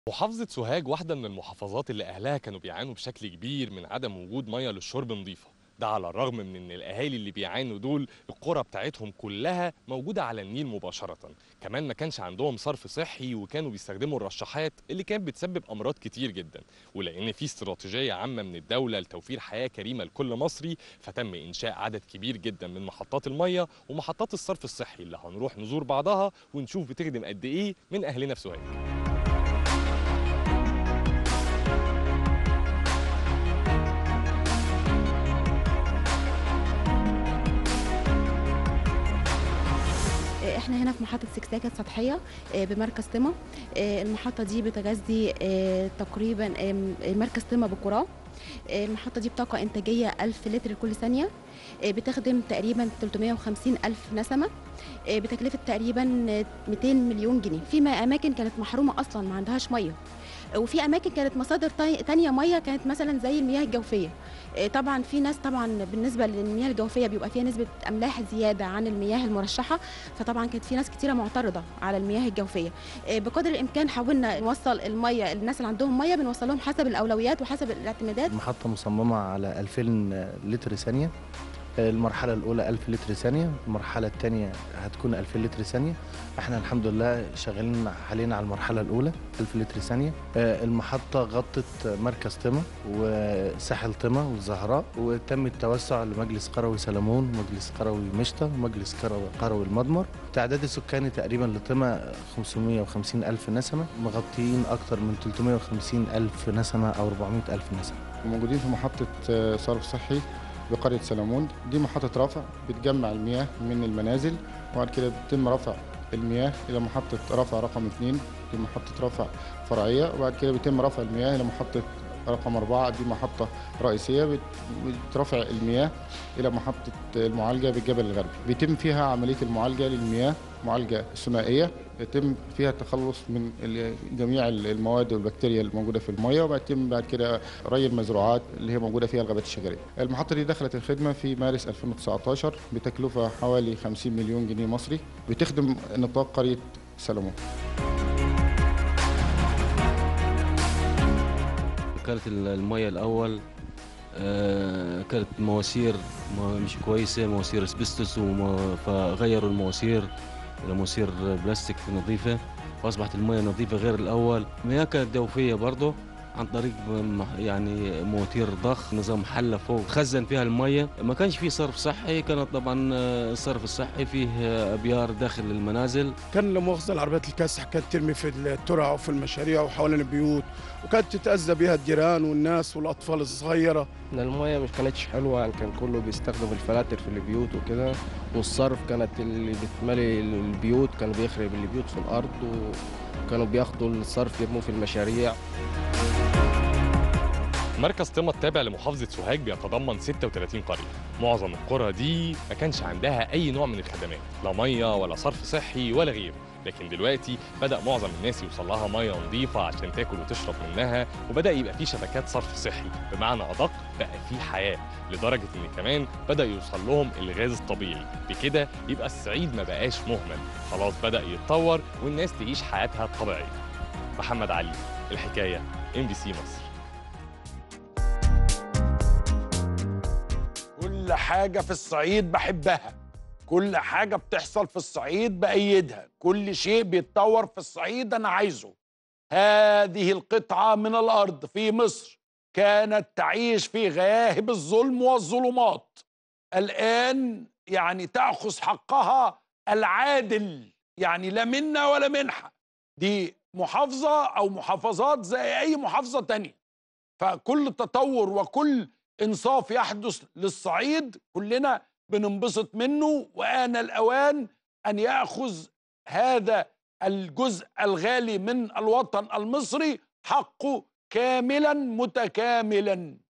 محافظة سوهاج واحدة من المحافظات اللي أهلها كانوا بيعانوا بشكل كبير من عدم وجود مية للشرب نظيفة ده على الرغم من ان الاهالي اللي بيعانوا دول القرى بتاعتهم كلها موجوده على النيل مباشره كمان ما كانش عندهم صرف صحي وكانوا بيستخدموا الرشاحات اللي كانت بتسبب امراض كتير جدا ولان في استراتيجيه عامه من الدوله لتوفير حياه كريمه لكل مصري فتم انشاء عدد كبير جدا من محطات الميه ومحطات الصرف الصحي اللي هنروح نزور بعضها ونشوف بتخدم قد ايه من اهلنا في سوهاج احنا هنا في محطة سكساكة سطحية آه، بمركز طمة آه، المحطة دي بتغذي آه، تقريبا آم، مركز طمة بقراه آه، المحطة دي بطاقة إنتاجية 1000 لتر كل ثانية آه، بتخدم تقريبا 350 ألف نسمة آه، بتكلفة تقريبا آه، 200 مليون جنيه في ما- أماكن كانت محرومة أصلا ما عندهاش مية آه، وفي أماكن كانت مصادر تاني- تانية مية كانت مثلا زي المياه الجوفية آه، طبعا في ناس طبعا بالنسبة للمياه الجوفية بيبقى فيها نسبة أملاح زيادة عن المياه المرشحة فطبعا كانت في ناس كتيرة معترضة على المياه الجوفية آه، بقدر الإمكان حاولنا نوصل المية الناس اللي عندهم مية بنوصل لهم حسب الأولويات وحسب الاعتمادات المحطة مصممة على 2000 لتر ثانية المرحلة الأولى 1000 لتر ثانية المرحلة الثانية هتكون 2000 لتر ثانية احنا الحمد لله شغالين حاليا على المرحلة الأولى 1000 لتر ثانية آه، المحطة غطت مركز طمة وساحل طمة والزهراء وتم التوسع لمجلس قروي سلمون ومجلس قروي مشطة ومجلس قروي قروي المضمر التعداد السكاني تقريبا لطمة 550 ألف نسمة مغطيين أكثر من 350 ألف نسمة أو 400 ألف نسمة موجودين في محطة آه، صرف صحي بقرية سلمون دي محطة رفع بتجمع المياه من المنازل وبعد كده بيتم رفع المياه إلى محطة رفع رقم اثنين دي محطة رفع فرعية وبعد كده بيتم رفع المياه إلى محطة رقم أربعة دي محطة رئيسية بت- بترفع المياه إلى محطة المعالجة بالجبل الغربي بيتم فيها عملية المعالجة للمياه معالجة ثنائية يتم فيها التخلص من ال- جميع المواد والبكتيريا الموجودة في المياه وبيتم بعد كده ري المزروعات اللي هي موجودة فيها الغابات الشجرية المحطة دي دخلت الخدمة في مارس 2019 بتكلفة حوالي 50 مليون جنيه مصري بتخدم نطاق قرية سلمون كانت المية الأول آه، كانت مواسير ما- مش كويسة مواسير اسبستوس وما- فغيروا المواسير إلى مواسير بلاستيك نظيفة فأصبحت المية نظيفة غير الأول المياه كانت جوفية برضه عن طريق م- يعني مواتير ضخ نظام حلة فوق خزن فيها المية ما كانش فيه صرف صحي كانت طبعا آه، الصرف الصحي فيه آه، أبيار داخل المنازل كان لا مؤاخذه العربيات الكاسح كانت ترمي في الترع وفي المشاريع وحوالين البيوت وكانت تتاذى بها الجيران والناس والاطفال الصغيره ان المية مش كانتش حلوة يعني كان كله بيستخدم الفلاتر في البيوت وكده والصرف كانت اللي بتملي البيوت كانوا بيخرب البيوت في الأرض وكانوا بياخدوا الصرف يرموه في المشاريع مركز طمة التابع لمحافظة سوهاج بيتضمن 36 قرية معظم القرى دي ما كانش عندها أي نوع من الخدمات لا مية ولا صرف صحي ولا غيره لكن دلوقتي بدأ معظم الناس يوصل لها مية نظيفة عشان تاكل وتشرب منها وبدأ يبقى في شبكات صرف صحي بمعنى أدق بقى في حياة لدرجة إن كمان بدأ يوصل لهم الغاز الطبيعي بكده يبقى الصعيد ما بقاش مهمل خلاص بدأ يتطور والناس تعيش حياتها الطبيعية محمد علي الحكاية ام بي سي مصر كل حاجة في الصعيد بحبها كل حاجة بتحصل في الصعيد بأيدها كل شيء بيتطور في الصعيد أنا عايزه هذه القطعة من الأرض في مصر كانت تعيش في غياهب الظلم والظلمات الآن يعني تأخذ حقها العادل يعني لا منا ولا منحة دي محافظة أو محافظات زي أي محافظة تانية فكل تطور وكل انصاف يحدث للصعيد كلنا بننبسط منه وآن الأوان أن يأخذ هذا الجزء الغالي من الوطن المصري حقه كاملا متكاملا